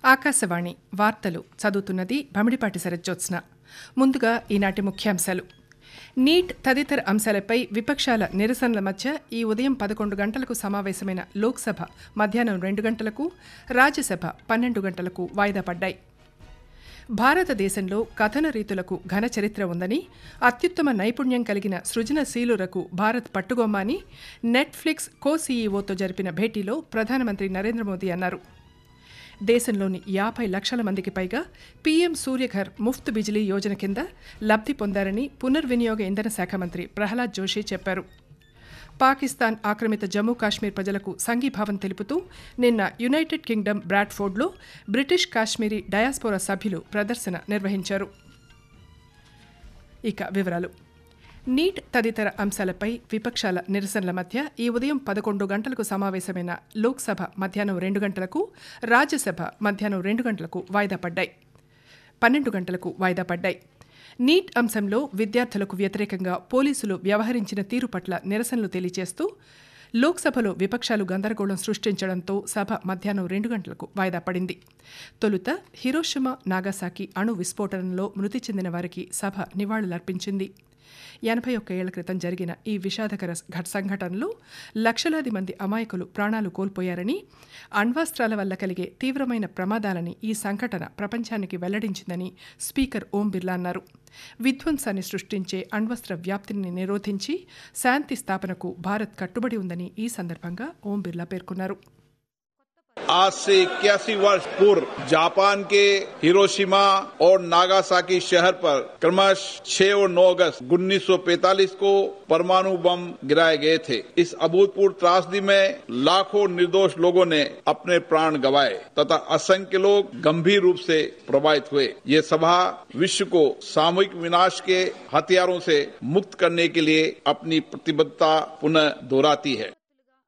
ఆకాశవాణి వార్తలు చదువుతున్నది భమిడిపాటి శరజ్జోత్స్న ముందుగా ఈనాటి ముఖ్యాంశాలు నీట్ తదితర అంశాలపై విపక్షాల నిరసనల మధ్య ఈ ఉదయం పదకొండు గంటలకు సమావేశమైన లోక్సభ మధ్యాహ్నం రెండు గంటలకు రాజ్యసభ పన్నెండు గంటలకు వాయిదా పడ్డాయి భారతదేశంలో కథన రీతులకు ఘన చరిత్ర ఉందని అత్యుత్తమ నైపుణ్యం కలిగిన సృజనశీలురకు భారత్ పట్టుగొమ్మ నెట్ఫ్లిక్స్ కో సీఈఓతో జరిపిన భేటీలో ప్రధానమంత్రి నరేంద్ర మోదీ అన్నారు దేశంలోని యాభై లక్షల మందికి పైగా పీఎం సూర్యఘర్ ముఫ్త్ బిజిలీ యోజన కింద లబ్ధి పొందారని పునర్వినియోగ ఇంధన శాఖ మంత్రి ప్రహ్లాద్ జోషి చెప్పారు పాకిస్తాన్ ఆక్రమిత జమ్మూ కాశ్మీర్ ప్రజలకు సంఘీభావం తెలుపుతూ నిన్న యునైటెడ్ కింగ్డమ్ బ్రాడ్ఫోర్డ్లో బ్రిటిష్ కాశ్మీరీ డయాస్పోరా సభ్యులు ప్రదర్శన నిర్వహించారు ఇక వివరాలు నీట్ తదితర అంశాలపై విపక్షాల నిరసనల మధ్య ఈ ఉదయం పదకొండు గంటలకు సమావేశమైన లోక్సభ మధ్యాహ్నం రెండు గంటలకు రాజ్యసభ మధ్యాహ్నం రెండు గంటలకు వాయిదా పడ్డాయి పన్నెండు గంటలకు వాయిదా పడ్డాయి నీట్ అంశంలో విద్యార్థులకు వ్యతిరేకంగా పోలీసులు వ్యవహరించిన తీరు పట్ల నిరసనలు తెలియజేస్తూ లోక్సభలో విపక్షాలు గందరగోళం సృష్టించడంతో సభ మధ్యాహ్నం రెండు గంటలకు వాయిదా పడింది తొలుత హిరోషిమా నాగాసాకి అణు విస్ఫోటనంలో మృతి చెందిన వారికి సభ నివాళులర్పించింది ఎనభై ఒక్క ఏళ్ల క్రితం జరిగిన ఈ విషాదకర ఘట సంఘటనలో లక్షలాది మంది అమాయకులు ప్రాణాలు కోల్పోయారని అణ్వాస్త్రాల వల్ల కలిగే తీవ్రమైన ప్రమాదాలని ఈ సంఘటన ప్రపంచానికి వెల్లడించిందని స్పీకర్ ఓం బిర్లా అన్నారు విధ్వంసాన్ని సృష్టించే అణ్వస్త్ర వ్యాప్తిని నిరోధించి శాంతి స్థాపనకు భారత్ కట్టుబడి ఉందని ఈ సందర్భంగా ఓం బిర్లా పేర్కొన్నారు आज से इक्यासी वर्ष पूर्व जापान के हिरोशिमा और नागासाकी शहर पर क्रमश 6 और 9 अगस्त 1945 को परमाणु बम गिराए गए थे इस अभूतपूर्व त्रासदी में लाखों निर्दोष लोगों ने अपने प्राण गंवाए तथा असंख्य लोग गंभीर रूप से प्रभावित हुए ये सभा विश्व को सामूहिक विनाश के हथियारों से मुक्त करने के लिए अपनी प्रतिबद्धता पुनः दोहराती है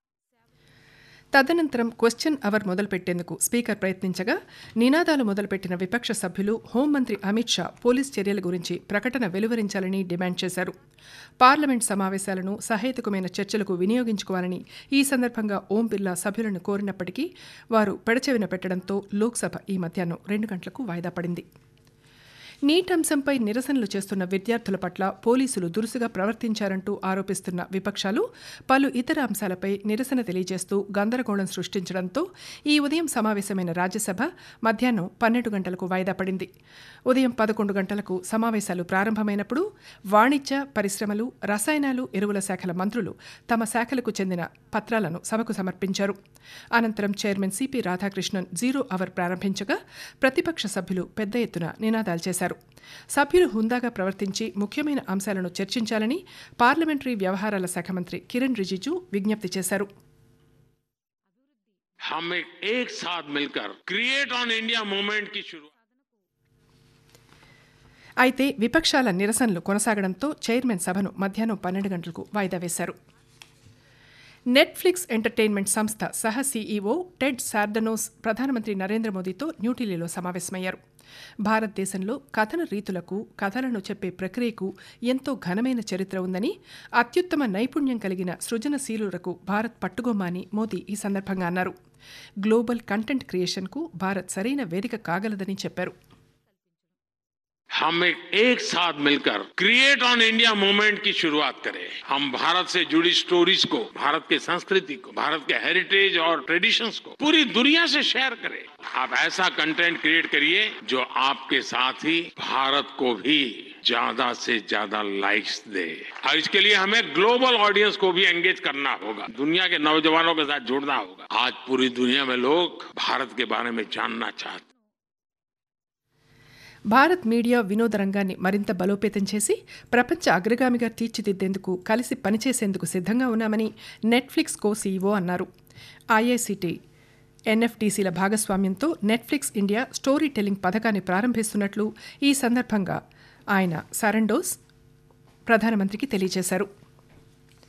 తదనంతరం క్వశ్చన్ అవర్ మొదలుపెట్టేందుకు స్పీకర్ ప్రయత్నించగా నినాదాలు మొదలుపెట్టిన విపక్ష సభ్యులు హోంమంత్రి అమిత్ షా పోలీస్ చర్యల గురించి ప్రకటన వెలువరించాలని డిమాండ్ చేశారు పార్లమెంట్ సమావేశాలను సహేతుకమైన చర్చలకు వినియోగించుకోవాలని ఈ సందర్భంగా ఓం బిర్లా సభ్యులను కోరినప్పటికీ వారు పెడచెవిన పెట్టడంతో లోక్సభ ఈ మధ్యాహ్నం రెండు గంటలకు వాయిదా పడింది నీట్ అంశంపై నిరసనలు చేస్తున్న విద్యార్థుల పట్ల పోలీసులు దురుసుగా ప్రవర్తించారంటూ ఆరోపిస్తున్న విపక్షాలు పలు ఇతర అంశాలపై నిరసన తెలియజేస్తూ గందరగోళం సృష్టించడంతో ఈ ఉదయం సమావేశమైన రాజ్యసభ మధ్యాహ్నం పన్నెండు గంటలకు వాయిదా పడింది ఉదయం పదకొండు గంటలకు సమావేశాలు ప్రారంభమైనప్పుడు వాణిజ్య పరిశ్రమలు రసాయనాలు ఎరువుల శాఖల మంత్రులు తమ శాఖలకు చెందిన పత్రాలను సభకు సమర్పించారు అనంతరం chairman CP Radhakrishnan zero hour ప్రారంభించగా ప్రతిపక్ష సభ్యులు పెద్ద ఎత్తున నినాదాలు చేశారు సభ్యులు హుందాగా ప్రవర్తించి ముఖ్యమైన అంశాలను చర్చించాలని పార్లమెంటరీ వ్యవహారాల శాఖ మంత్రి కిరణ్ రిజిజు విజ్ఞప్తి చేశారు हम एक, एक साथ मिलकर क्रिएट ऑन इंडिया मूवमेंट की शुरुआत అయితే విపక్షాల నిరసనలు కొనసాగడంతో చైర్మన్ సభను మధ్యాహ్నం పన్నెండు గంటలకు వాయిదా వేశారు నెట్ఫ్లిక్స్ ఎంటర్టైన్మెంట్ సంస్థ సహ సీఈఓ టెడ్ సార్డనోస్ ప్రధానమంత్రి నరేంద్ర మోదీతో న్యూఢిల్లీలో సమావేశమయ్యారు భారతదేశంలో కథన రీతులకు కథలను చెప్పే ప్రక్రియకు ఎంతో ఘనమైన చరిత్ర ఉందని అత్యుత్తమ నైపుణ్యం కలిగిన సృజనశీలులకు భారత్ పట్టుగొమ్మ అని మోదీ ఈ సందర్భంగా అన్నారు గ్లోబల్ కంటెంట్ క్రియేషన్కు భారత్ సరైన వేదిక కాగలదని చెప్పారు हम एक, एक साथ मिलकर क्रिएट ऑन इंडिया मूवमेंट की शुरुआत करें हम भारत से जुड़ी स्टोरीज को भारत के संस्कृति को भारत के हेरिटेज और ट्रेडिशंस को पूरी दुनिया से शेयर करें आप ऐसा कंटेंट क्रिएट करिए जो आपके साथ ही भारत को भी ज्यादा से ज्यादा लाइक्स दे और इसके लिए हमें ग्लोबल ऑडियंस को भी एंगेज करना होगा दुनिया के नौजवानों के साथ जुड़ना होगा आज पूरी दुनिया में लोग भारत के बारे में जानना चाहते భారత్ మీడియా వినోద రంగాన్ని మరింత బలోపేతం చేసి ప్రపంచ అగ్రగామిగా తీర్చిదిద్దేందుకు కలిసి పనిచేసేందుకు సిద్ధంగా ఉన్నామని నెట్ఫ్లిక్స్ కో సీఈఓ అన్నారు ఐఐసిటి ఎన్ఎఫ్టీసీల భాగస్వామ్యంతో నెట్ఫ్లిక్స్ ఇండియా స్టోరీ టెల్లింగ్ పథకాన్ని ప్రారంభిస్తున్నట్లు ఈ సందర్భంగా ఆయన సరండోస్ ప్రధానమంత్రికి తెలియజేశారు